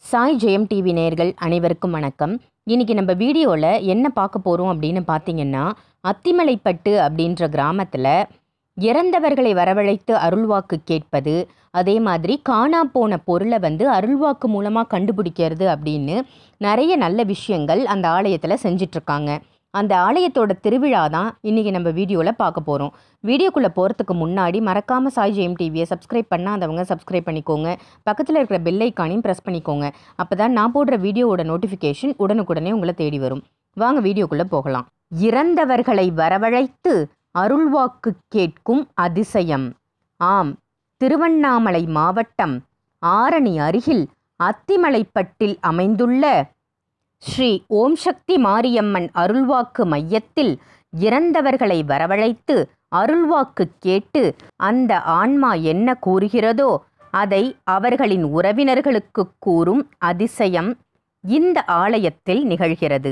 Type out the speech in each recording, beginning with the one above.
சாய் ஜெயம் TV நேயர்கள் அனைவருக்கும் வணக்கம் இன்னைக்கு நம்ம வீடியோவில் என்ன பார்க்க போகிறோம் அப்படின்னு பார்த்தீங்கன்னா அத்திமலைப்பட்டு அப்படின்ற கிராமத்தில் இறந்தவர்களை வரவழைத்து அருள்வாக்கு கேட்பது அதே மாதிரி காணா போன பொருளை வந்து அருள்வாக்கு மூலமாக கண்டுபிடிக்கிறது அப்படின்னு நிறைய நல்ல விஷயங்கள் அந்த ஆலயத்தில் செஞ்சிட்ருக்காங்க அந்த ஆலயத்தோட திருவிழா தான் இன்றைக்கி நம்ம வீடியோவில் பார்க்க போகிறோம் வீடியோக்குள்ளே போகிறதுக்கு முன்னாடி மறக்காமல் சாய் ஜெயம் டிவியை சப்ஸ்கிரைப் பண்ணாதவங்க சப்ஸ்கிரைப் பண்ணிக்கோங்க பக்கத்தில் இருக்கிற பெல் ஐக்கானையும் ப்ரெஸ் பண்ணிக்கோங்க அப்போ தான் நான் போடுற வீடியோவோட நோட்டிஃபிகேஷன் உடனுக்குடனே உங்களை தேடி வரும் வாங்க வீடியோக்குள்ளே போகலாம் இறந்தவர்களை வரவழைத்து அருள்வாக்கு கேட்கும் அதிசயம் ஆம் திருவண்ணாமலை மாவட்டம் ஆரணி அருகில் அத்திமலைப்பட்டில் அமைந்துள்ள ஸ்ரீ ஓம் சக்தி மாரியம்மன் அருள்வாக்கு மையத்தில் இறந்தவர்களை வரவழைத்து அருள்வாக்கு கேட்டு அந்த ஆன்மா என்ன கூறுகிறதோ அதை அவர்களின் உறவினர்களுக்கு கூறும் அதிசயம் இந்த ஆலயத்தில் நிகழ்கிறது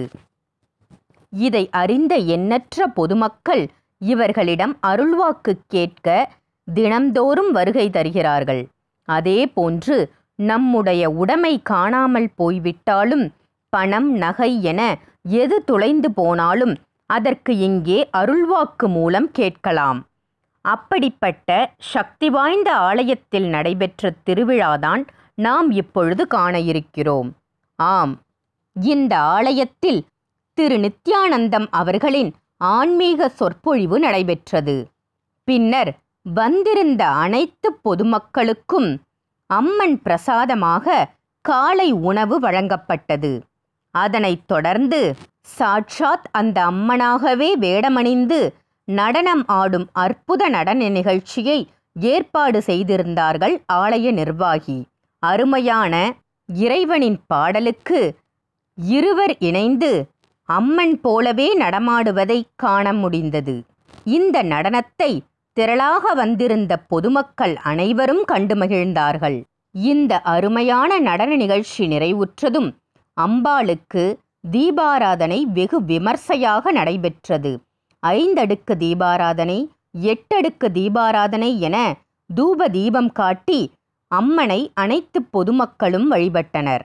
இதை அறிந்த எண்ணற்ற பொதுமக்கள் இவர்களிடம் அருள்வாக்கு கேட்க தினம்தோறும் வருகை தருகிறார்கள் அதே போன்று நம்முடைய உடைமை காணாமல் போய்விட்டாலும் பணம் நகை என எது தொலைந்து போனாலும் அதற்கு இங்கே அருள்வாக்கு மூலம் கேட்கலாம் அப்படிப்பட்ட சக்தி வாய்ந்த ஆலயத்தில் நடைபெற்ற திருவிழாதான் நாம் இப்பொழுது காண இருக்கிறோம் ஆம் இந்த ஆலயத்தில் திரு நித்யானந்தம் அவர்களின் ஆன்மீக சொற்பொழிவு நடைபெற்றது பின்னர் வந்திருந்த அனைத்து பொதுமக்களுக்கும் அம்மன் பிரசாதமாக காலை உணவு வழங்கப்பட்டது அதனைத் தொடர்ந்து சாட்சாத் அந்த அம்மனாகவே வேடமணிந்து நடனம் ஆடும் அற்புத நடன நிகழ்ச்சியை ஏற்பாடு செய்திருந்தார்கள் ஆலய நிர்வாகி அருமையான இறைவனின் பாடலுக்கு இருவர் இணைந்து அம்மன் போலவே நடமாடுவதை காண முடிந்தது இந்த நடனத்தை திரளாக வந்திருந்த பொதுமக்கள் அனைவரும் கண்டு மகிழ்ந்தார்கள் இந்த அருமையான நடன நிகழ்ச்சி நிறைவுற்றதும் அம்பாளுக்கு தீபாராதனை வெகு விமர்சையாக நடைபெற்றது ஐந்தடுக்கு தீபாராதனை எட்டடுக்கு தீபாராதனை என தூப தீபம் காட்டி அம்மனை அனைத்து பொதுமக்களும் வழிபட்டனர்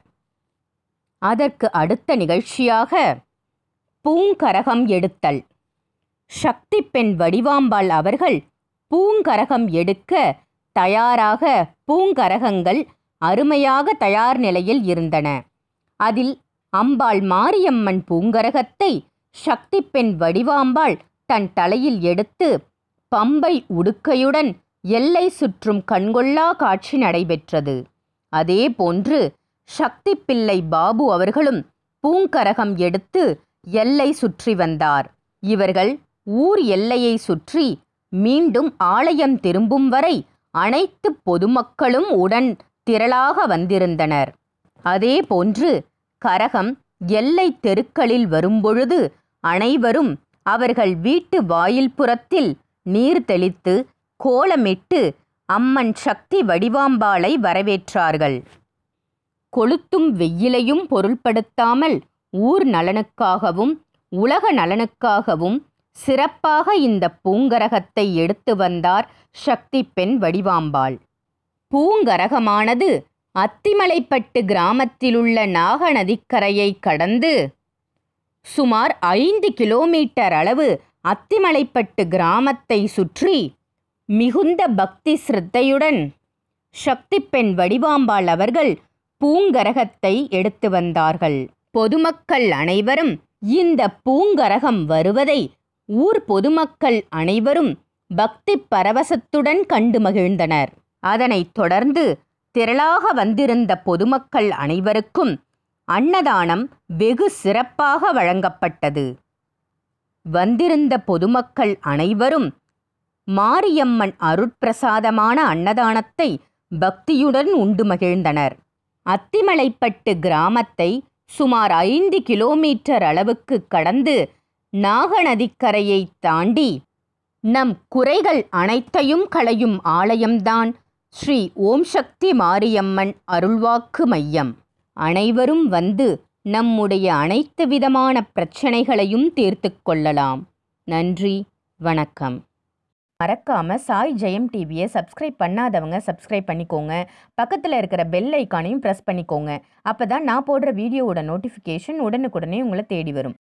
அதற்கு அடுத்த நிகழ்ச்சியாக பூங்கரகம் எடுத்தல் சக்தி பெண் வடிவாம்பாள் அவர்கள் பூங்கரகம் எடுக்க தயாராக பூங்கரகங்கள் அருமையாக தயார் நிலையில் இருந்தன அதில் அம்பாள் மாரியம்மன் பூங்கரகத்தை சக்தி பெண் வடிவாம்பாள் தன் தலையில் எடுத்து பம்பை உடுக்கையுடன் எல்லை சுற்றும் கண்கொள்ளா காட்சி நடைபெற்றது அதே போன்று சக்தி பிள்ளை பாபு அவர்களும் பூங்கரகம் எடுத்து எல்லை சுற்றி வந்தார் இவர்கள் ஊர் எல்லையை சுற்றி மீண்டும் ஆலயம் திரும்பும் வரை அனைத்து பொதுமக்களும் உடன் திரளாக வந்திருந்தனர் அதே போன்று கரகம் எல்லை தெருக்களில் வரும்பொழுது அனைவரும் அவர்கள் வீட்டு வாயில் புறத்தில் நீர் தெளித்து கோலமிட்டு அம்மன் சக்தி வடிவாம்பாளை வரவேற்றார்கள் கொளுத்தும் வெயிலையும் பொருள்படுத்தாமல் ஊர் நலனுக்காகவும் உலக நலனுக்காகவும் சிறப்பாக இந்த பூங்கரகத்தை எடுத்து வந்தார் சக்தி பெண் வடிவாம்பாள் பூங்கரகமானது அத்திமலைப்பட்டு கிராமத்திலுள்ள நாக நதிக்கரையை கடந்து சுமார் ஐந்து கிலோமீட்டர் அளவு அத்திமலைப்பட்டு கிராமத்தை சுற்றி மிகுந்த பக்தி சிரத்தையுடன் சக்தி பெண் வடிவாம்பாள் அவர்கள் பூங்கரகத்தை எடுத்து வந்தார்கள் பொதுமக்கள் அனைவரும் இந்த பூங்கரகம் வருவதை ஊர் பொதுமக்கள் அனைவரும் பக்தி பரவசத்துடன் கண்டு மகிழ்ந்தனர் அதனைத் தொடர்ந்து திரளாக வந்திருந்த பொதுமக்கள் அனைவருக்கும் அன்னதானம் வெகு சிறப்பாக வழங்கப்பட்டது வந்திருந்த பொதுமக்கள் அனைவரும் மாரியம்மன் அருட்பிரசாதமான அன்னதானத்தை பக்தியுடன் உண்டு மகிழ்ந்தனர் அத்திமலைப்பட்டு கிராமத்தை சுமார் ஐந்து கிலோமீட்டர் அளவுக்கு கடந்து நாகநதிக்கரையை தாண்டி நம் குறைகள் அனைத்தையும் களையும் ஆலயம்தான் ஸ்ரீ ஓம் சக்தி மாரியம்மன் அருள்வாக்கு மையம் அனைவரும் வந்து நம்முடைய அனைத்து விதமான பிரச்சனைகளையும் தீர்த்து கொள்ளலாம் நன்றி வணக்கம் மறக்காம சாய் ஜெயம் டிவியை சப்ஸ்கிரைப் பண்ணாதவங்க சப்ஸ்கிரைப் பண்ணிக்கோங்க பக்கத்தில் இருக்கிற பெல் ஐக்கானையும் ப்ரெஸ் பண்ணிக்கோங்க அப்போ தான் நான் போடுற வீடியோவோட நோட்டிஃபிகேஷன் உடனுக்குடனே உங்களை தேடி வரும்